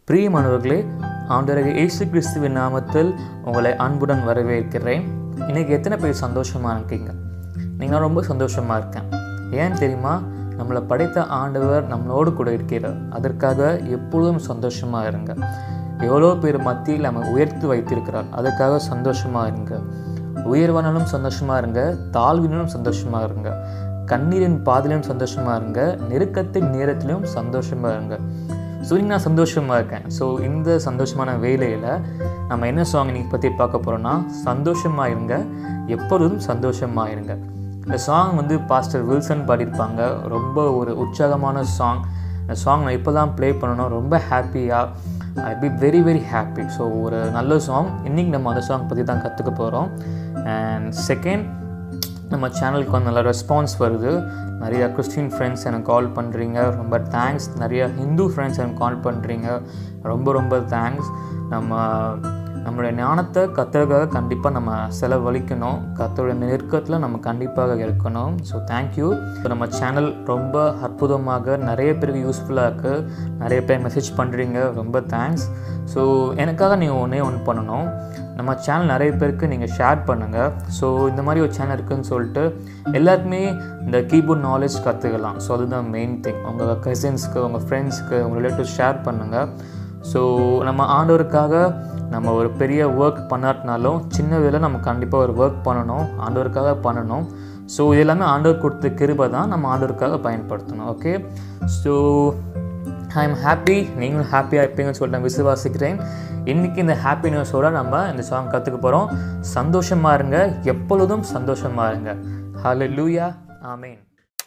பிரியமானவர்களே ஆண்டவராக இயேசு கிறிஸ்துவின் நாமத்தில் உங்களை அன்புடன் வரவேற்கிறேன் இன்னைக்கு எத்தனை பேர் சந்தோஷமாக இருக்கீங்க நீங்கள் ரொம்ப சந்தோஷமாக இருக்கேன் ஏன் தெரியுமா நம்மளை படைத்த ஆண்டவர் நம்மளோடு கூட இருக்கிறார் அதற்காக எப்பொழுதும் சந்தோஷமாக இருங்க எவ்வளோ பேர் மத்தியில் நம்ம உயர்த்தி வைத்திருக்கிறார் அதுக்காக சந்தோஷமாக இருங்க உயர்வானாலும் சந்தோஷமாக இருங்க தாழ்வினாலும் சந்தோஷமாக இருங்க கண்ணீரின் பாதிலையும் சந்தோஷமாக இருங்க நெருக்கத்தின் நேரத்திலையும் சந்தோஷமாக இருங்க ஸோ நான் சந்தோஷமாக இருக்கேன் ஸோ இந்த சந்தோஷமான வேலையில் நம்ம என்ன சாங் இன்னைக்கு பற்றி பார்க்க போகிறோன்னா சந்தோஷமாக இருங்க எப்பொழுதும் சந்தோஷமாக இருங்க இந்த சாங் வந்து பாஸ்டர் வில்சன் பாடியிருப்பாங்க ரொம்ப ஒரு உற்சாகமான சாங் இந்த சாங் நான் இப்போ தான் ப்ளே பண்ணணும் ரொம்ப ஹாப்பியாக I be very very happy so ஒரு நல்ல சாங் இன்றைக்கி நம்ம அந்த சாங் பற்றி தான் கற்றுக்க போகிறோம் அண்ட் செகண்ட் நம்ம சேனலுக்கு வந்து நல்ல ரெஸ்பான்ஸ் வருது நிறைய கிறிஸ்டின் ஃப்ரெண்ட்ஸ் எனக்கு கால் பண்ணுறீங்க ரொம்ப தேங்க்ஸ் நிறைய ஹிந்து ஃப்ரெண்ட்ஸ் எனக்கு கால் பண்ணுறீங்க ரொம்ப ரொம்ப தேங்க்ஸ் நம்ம நம்மளுடைய ஞானத்தை கத்துறதுக்காக கண்டிப்பாக நம்ம செலவழிக்கணும் கத்தோடைய நெருக்கத்தில் நம்ம கண்டிப்பாக இருக்கணும் ஸோ தேங்க்யூ ஸோ நம்ம சேனல் ரொம்ப அற்புதமாக நிறைய பேருக்கு யூஸ்ஃபுல்லாக இருக்குது நிறைய பேர் மெசேஜ் பண்ணுறீங்க ரொம்ப தேங்க்ஸ் ஸோ எனக்காக நீங்கள் ஒன்றே ஒன்று பண்ணணும் நம்ம சேனல் நிறைய பேருக்கு நீங்கள் ஷேர் பண்ணுங்கள் ஸோ இந்த மாதிரி ஒரு சேனல் இருக்குதுன்னு சொல்லிட்டு எல்லாருக்குமே இந்த கீபோர்ட் நாலேஜ் கற்றுக்கலாம் ஸோ அதுதான் மெயின் திங் உங்கள் கசின்ஸ்க்கு உங்கள் ஃப்ரெண்ட்ஸ்க்கு உங்கள் ரிலேட்டிவ் ஷேர் பண்ணுங்கள் ஸோ நம்ம ஆண்டவருக்காக நம்ம ஒரு பெரிய ஒர்க் பண்ணாட்டினாலும் சின்ன வேலை நம்ம கண்டிப்பாக ஒரு ஒர்க் பண்ணணும் ஆண்டவருக்காக பண்ணணும் ஸோ இது எல்லாமே ஆண்டவர் கொடுத்த கிருபை தான் நம்ம ஆண்டவருக்காக பயன்படுத்தணும் okay so I am happy நீங்களும் ஹாப்பியாக இருப்பீங்கன்னு சொல்லிட்டு நான் விசுவாசிக்கிறேன் இன்றைக்கி இந்த ஹாப்பி நியூஸோட நம்ம இந்த சாங் கற்றுக்க போகிறோம் சந்தோஷமாக இருங்க எப்பொழுதும் சந்தோஷமாக இருங்க ஹலோ லூயா ஆமீன்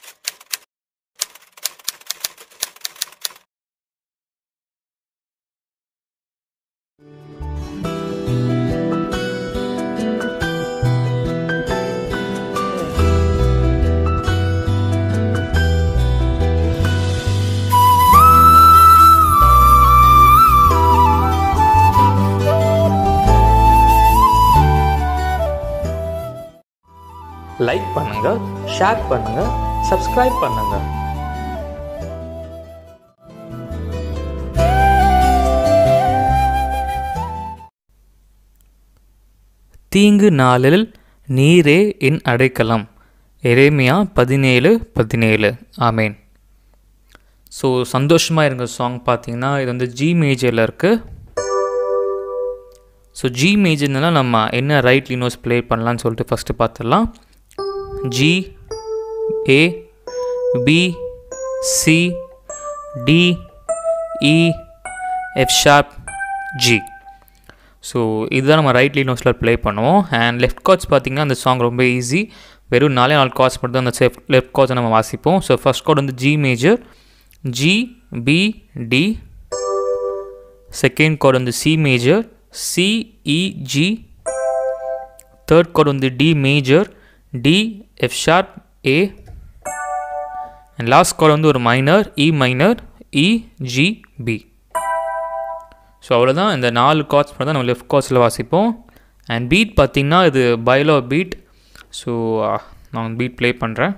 லைக் பண்ணுங்க ஷேர் பண்ணுங்க சப்ஸ்கிரைப் பண்ணுங்க தீங்கு நாளில் நீரே என் அடைக்கலம் எரேமியா பதினேழு பதினேழு ஆமேன் ஸோ சந்தோஷமாக இருங்க சாங் பார்த்தீங்கன்னா இது வந்து ஜி மேஜரில் இருக்குது ஸோ ஜி மேஜர்னால நம்ம என்ன ரைட் லினோஸ் ப்ளே பண்ணலான்னு சொல்லிட்டு ஃபஸ்ட்டு பார்த்துடலாம் G A B C D E F sharp G so இதுதான் நம்ம ரைட் லினோஸில் ப்ளே பண்ணுவோம் அண்ட் லெஃப்ட் கார்ட்ஸ் பார்த்திங்கன்னா அந்த சாங் ரொம்ப ஈஸி வெறும் நாலே நாலு கார்ட்ஸ் மட்டும் தான் அந்த செஃப் லெஃப்ட் கார்ட்ஸை நம்ம வாசிப்போம் ஸோ ஃபஸ்ட் கார்டு வந்து G major G B D second chord வந்து C major C E G third chord வந்து D major D F sharp A and last chord வந்து ஒரு minor E minor E G B so அவ்வளோதான் இந்த நாலு cards மட்டும் தான் நம்ம லெஃப்ட் கார்ட்ஸில் வாசிப்போம் அண்ட் பீட் பார்த்திங்கன்னா இது பைலோ பீட் ஸோ நான் பீட் ப்ளே பண்ணுறேன்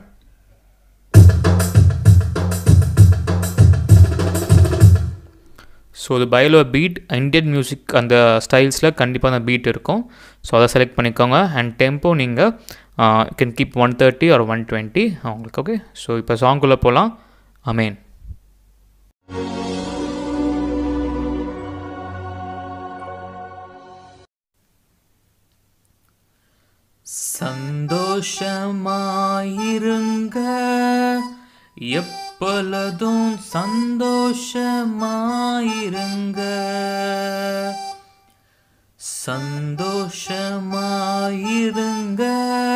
ஸோ இது பைலோ பீட் இண்டியன் மியூசிக் அந்த ஸ்டைல்ஸில் கண்டிப்பாக அந்த பீட் இருக்கும் ஸோ அதை செலக்ட் பண்ணிக்கோங்க அண்ட் டெம்போ நீங்கள் can keep one thirty or one twenty அவங்களுக்கு ஓகே ஸோ இப்போ சாங்குள்ளே போகலாம் அமேன் சந்தோஷமாயிருங்க எப்பொழுதும் சந்தோஷமாயிருங்க சந்தோஷமாயிருங்க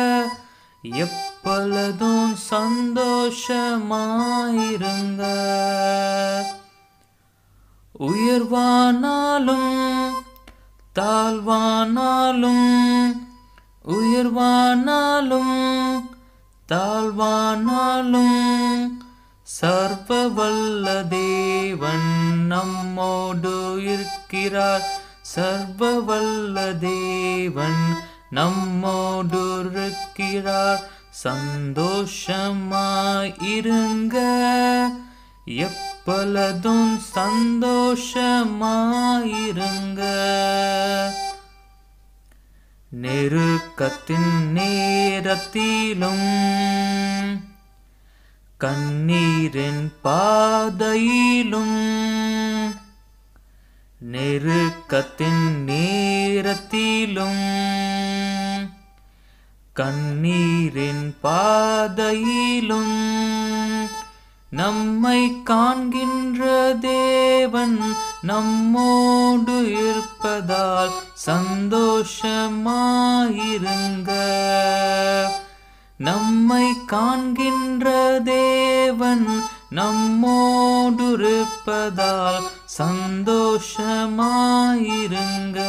எப்பொழுதும் சந்தோஷமாயிருங்க உயர்வானாலும் தாழ்வானாலும் உயர்வானாலும் தாழ்வானாலும் சர்வ வல்ல தேவன் நம்மோடு இருக்கிறார் சர்வ வல்ல தேவன் நம்மோடு இருக்கிறார் சந்தோஷமாயிருங்க எப்பொழுதும் சந்தோஷமாயிருங்க நெருக்கத்தின் நேரத்திலும் கண்ணீரின் பாதையிலும் நெருக்கத்தின் நேரத்திலும் கண்ணீரின் பாதையிலும் நம்மை காண்கின்ற தேவன் நம்மோடு இருப்பதால் சந்தோஷமாயிருங்க நம்மை காண்கின்ற தேவன் நம்மோடு இருப்பதால் சந்தோஷமாயிருங்க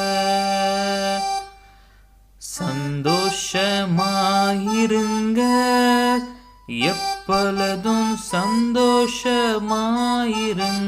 சந்தோஷமாயிருங்க எப்பொழுதும் சந்தோஷமாயிருங்க